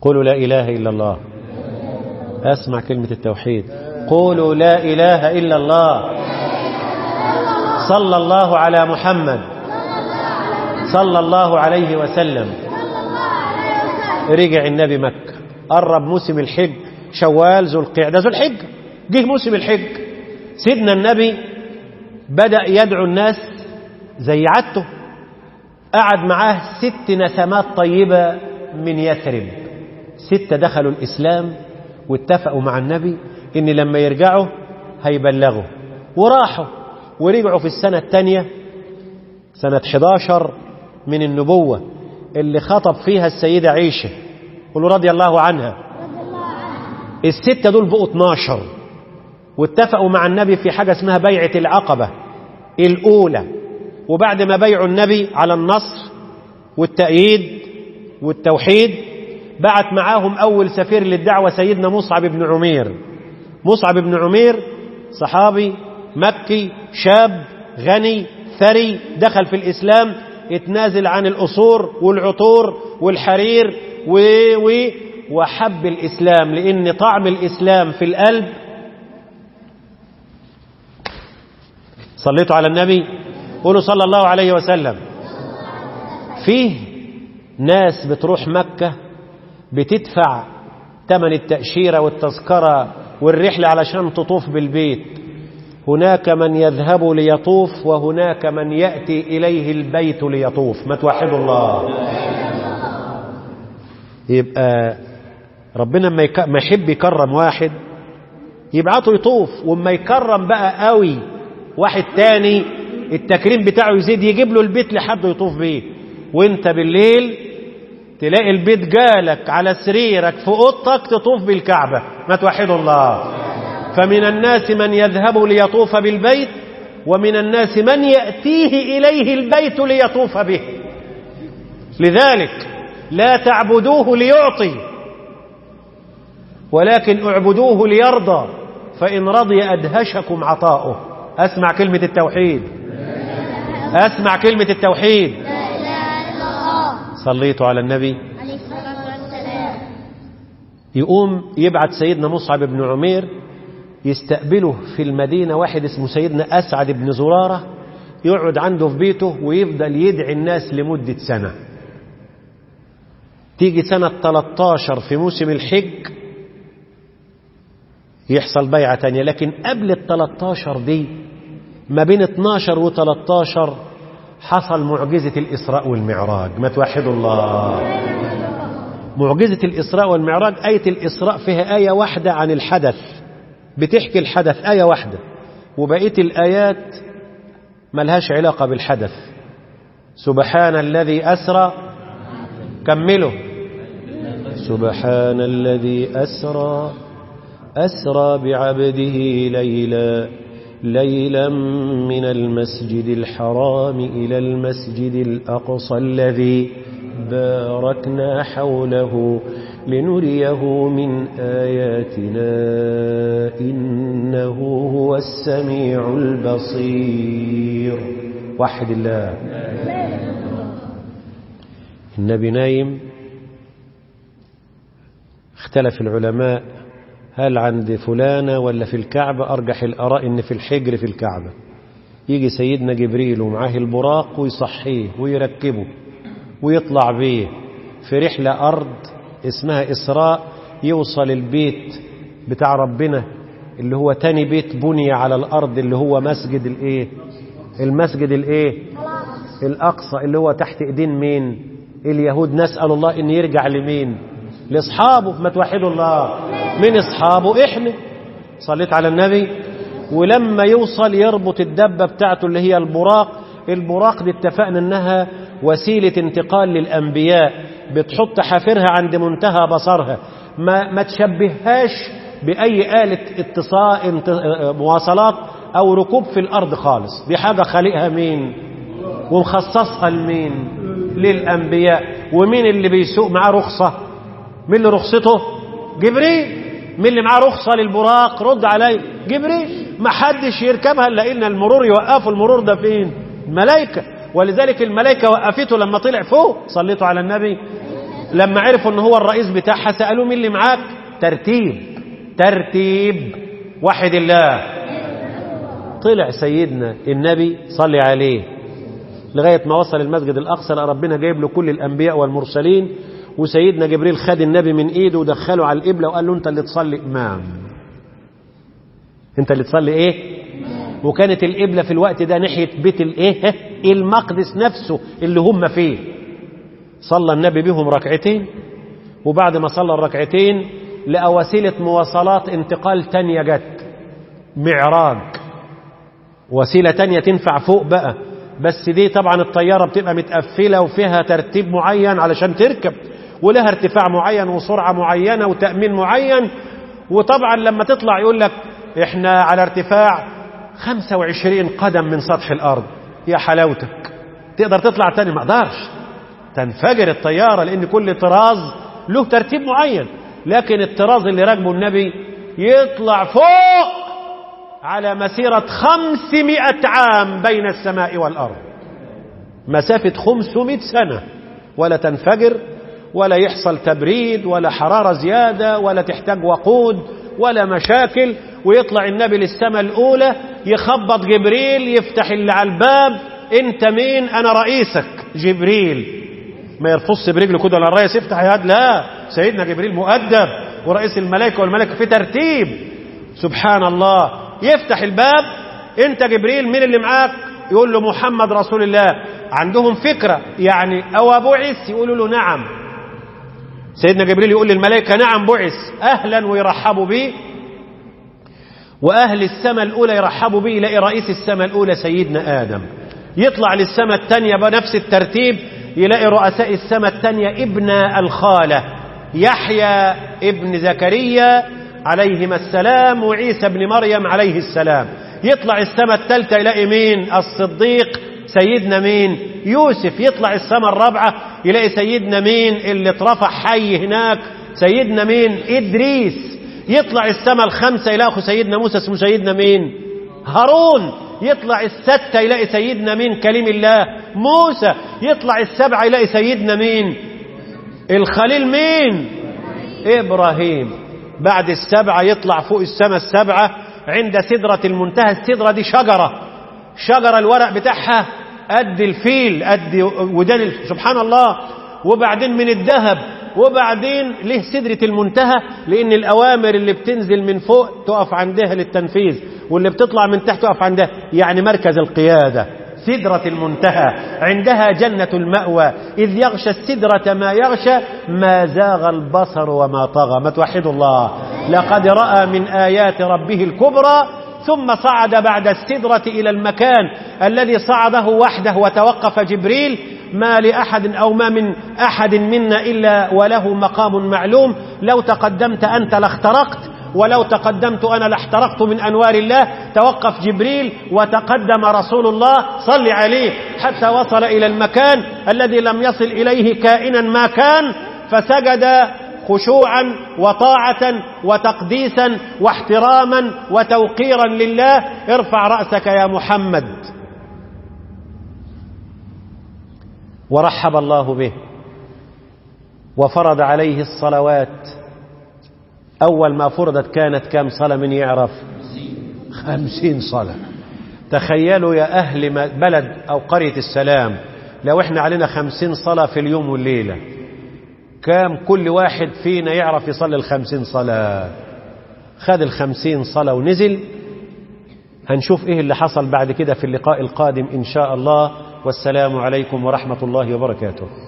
قولوا لا إله إلا الله أسمع كلمة التوحيد قولوا لا إله إلا الله صلى الله على محمد صلى الله عليه وسلم رجع النبي مكة قرب موسم الحج شوال ذو القعدة ذو الحج جه موسم الحج سيدنا النبي بدأ يدعو الناس زي عادته قعد معاه ست نسمات طيبة من يثرب ستة دخلوا الإسلام واتفقوا مع النبي إن لما يرجعوا هيبلغوا وراحوا ورجعوا في السنة الثانية سنة 11 من النبوة اللي خطب فيها السيدة عيشة قولوا رضي الله عنها الستة دول بقوا 12 واتفقوا مع النبي في حاجة اسمها بيعة العقبة الأولى وبعد ما بيعوا النبي على النصر والتأييد والتوحيد بعت معاهم أول سفير للدعوة سيدنا مصعب بن عمير مصعب بن عمير صحابي مكي شاب غني ثري دخل في الإسلام اتنازل عن الأصور والعطور والحرير و و وحب الإسلام لأن طعم الإسلام في القلب صليتوا على النبي قولوا صلى الله عليه وسلم فيه ناس بتروح مكة بتدفع ثمن التأشيرة والتذكرة والرحلة علشان تطوف بالبيت هناك من يذهب ليطوف وهناك من يأتي إليه البيت ليطوف ما توحدوا الله يبقى ربنا ما يك- ما يحب يكرم واحد يبعته يطوف وما يكرم بقى قوي واحد تاني التكريم بتاعه يزيد يجيب له البيت لحد يطوف بيه وانت بالليل تلاقي البيت جالك على سريرك في اوضتك تطوف بالكعبة ما توحدوا الله فمن الناس من يذهب ليطوف بالبيت ومن الناس من يأتيه إليه البيت ليطوف به لذلك لا تعبدوه ليعطي ولكن اعبدوه ليرضى فإن رضي أدهشكم عطاؤه أسمع كلمة التوحيد أسمع كلمة التوحيد لا إله إلا الله صليتوا على النبي عليه الصلاة والسلام يقوم يبعت سيدنا مصعب بن عمير يستقبله في المدينة واحد اسمه سيدنا أسعد بن زرارة يقعد عنده في بيته ويفضل يدعي الناس لمدة سنة تيجي سنة 13 في موسم الحج يحصل بيعة تانية لكن قبل ال 13 دي ما بين 12 و 13 حصل معجزة الإسراء والمعراج ما توحدوا الله معجزة الإسراء والمعراج آية الإسراء فيها آية واحدة عن الحدث بتحكي الحدث آية واحدة وبقية الآيات ملهاش علاقة بالحدث سبحان الذي أسرى كملوا سبحان الذي أسرى أسرى بعبده ليلا ليلا من المسجد الحرام إلى المسجد الأقصى الذي باركنا حوله لنريه من آياتنا إنه هو السميع البصير وحد الله النبي نايم اختلف العلماء هل عند فلانة ولا في الكعبة أرجح الآراء إن في الحجر في الكعبة يجي سيدنا جبريل ومعاه البراق ويصحيه ويركبه ويطلع بيه في رحلة أرض اسمها إسراء يوصل البيت بتاع ربنا اللي هو تاني بيت بني على الأرض اللي هو مسجد الإيه المسجد الإيه الأقصى اللي هو تحت إيدين مين اليهود نسأل الله إن يرجع لمين لأصحابه ما توحدوا الله من أصحابه إحنا صليت على النبي ولما يوصل يربط الدبة بتاعته اللي هي البراق البراق دي اتفقنا انها وسيلة انتقال للأنبياء بتحط حافرها عند منتهى بصرها ما, ما تشبههاش بأي آلة اتصال انت... مواصلات أو ركوب في الأرض خالص دي حاجة خالقها مين ومخصصها لمين للأنبياء ومين اللي بيسوق معاه رخصة مين اللي رخصته جبريل مين اللي معاه رخصة للبراق رد علي جبريل ما حدش يركبها الا ان المرور يوقفوا المرور ده فين الملائكة ولذلك الملائكة وقفته لما طلع فوق صليتوا على النبي لما عرفوا ان هو الرئيس بتاعها سألوه مين اللي معاك ترتيب ترتيب وحد الله طلع سيدنا النبي صلي عليه لغاية ما وصل المسجد الأقصى لقى ربنا جايب له كل الأنبياء والمرسلين وسيدنا جبريل خد النبي من إيده ودخله على القبلة وقال له أنت اللي تصلي إمام أنت اللي تصلي إيه وكانت القبلة في الوقت ده ناحية بيت الإيه المقدس نفسه اللي هم فيه صلى النبي بهم ركعتين وبعد ما صلى الركعتين لقى وسيلة مواصلات انتقال تانية جت معراج وسيلة تانية تنفع فوق بقى بس دي طبعا الطيارة بتبقى متقفلة وفيها ترتيب معين علشان تركب ولها ارتفاع معين وسرعة معينة وتأمين معين وطبعا لما تطلع يقول لك احنا على ارتفاع 25 قدم من سطح الأرض يا حلاوتك تقدر تطلع تاني ما اقدرش تنفجر الطيارة لأن كل طراز له ترتيب معين لكن الطراز اللي راكبه النبي يطلع فوق على مسيرة خمسمائة عام بين السماء والأرض مسافة خمسمائة سنة ولا تنفجر ولا يحصل تبريد ولا حرارة زيادة ولا تحتاج وقود ولا مشاكل ويطلع النبي للسماء الأولى يخبط جبريل يفتح اللي على الباب انت مين انا رئيسك جبريل ما يرفص برجله كده ولا الرئيس يفتح يد لا سيدنا جبريل مؤدب ورئيس الملائكة والملائكة في ترتيب سبحان الله يفتح الباب انت جبريل مين اللي معاك يقول له محمد رسول الله عندهم فكرة يعني او بعث يقولوا له نعم سيدنا جبريل يقول للملائكة نعم بعث اهلا ويرحبوا به واهل السماء الاولى يرحبوا به يلاقي رئيس السماء الاولى سيدنا ادم يطلع للسماء الثانية بنفس الترتيب يلاقي رؤساء السماء الثانية ابن الخالة يحيى ابن زكريا عليهما السلام وعيسى ابن مريم عليه السلام يطلع السماء الثالثة يلاقي مين الصديق سيدنا مين يوسف يطلع السماء الرابعة يلاقي سيدنا مين اللي اترفع حي هناك سيدنا مين إدريس يطلع السماء الخمسة يلاقي سيدنا موسى اسمه سيدنا مين هارون يطلع الستة يلاقي سيدنا مين كليم الله موسى يطلع السبعة يلاقي سيدنا مين الخليل مين إبراهيم بعد السبعة يطلع فوق السماء السبعة عند سدرة المنتهى السدرة دي شجرة شجرة الورق بتاعها قد الفيل قد ودان سبحان الله وبعدين من الذهب وبعدين ليه سدرة المنتهى لأن الأوامر اللي بتنزل من فوق تقف عندها للتنفيذ واللي بتطلع من تحت تقف عندها يعني مركز القيادة سدرة المنتهى عندها جنة المأوى إذ يغشى السدرة ما يغشى ما زاغ البصر وما طغى ما توحدوا الله لقد رأى من آيات ربه الكبرى ثم صعد بعد السدرة إلى المكان الذي صعده وحده وتوقف جبريل ما لأحد أو ما من أحد منا إلا وله مقام معلوم لو تقدمت أنت لاخترقت ولو تقدمت أنا لاحترقت من أنوار الله توقف جبريل وتقدم رسول الله صل عليه حتى وصل إلى المكان الذي لم يصل إليه كائنا ما كان فسجد خشوعا وطاعة وتقديسا واحتراما وتوقيرا لله ارفع رأسك يا محمد ورحب الله به وفرض عليه الصلوات أول ما فرضت كانت كم صلاة من يعرف خمسين صلاة تخيلوا يا أهل بلد أو قرية السلام لو احنا علينا خمسين صلاة في اليوم والليلة كام كل واحد فينا يعرف يصلي الخمسين صلاة خد الخمسين صلاة ونزل هنشوف ايه اللي حصل بعد كده في اللقاء القادم إن شاء الله والسلام عليكم ورحمة الله وبركاته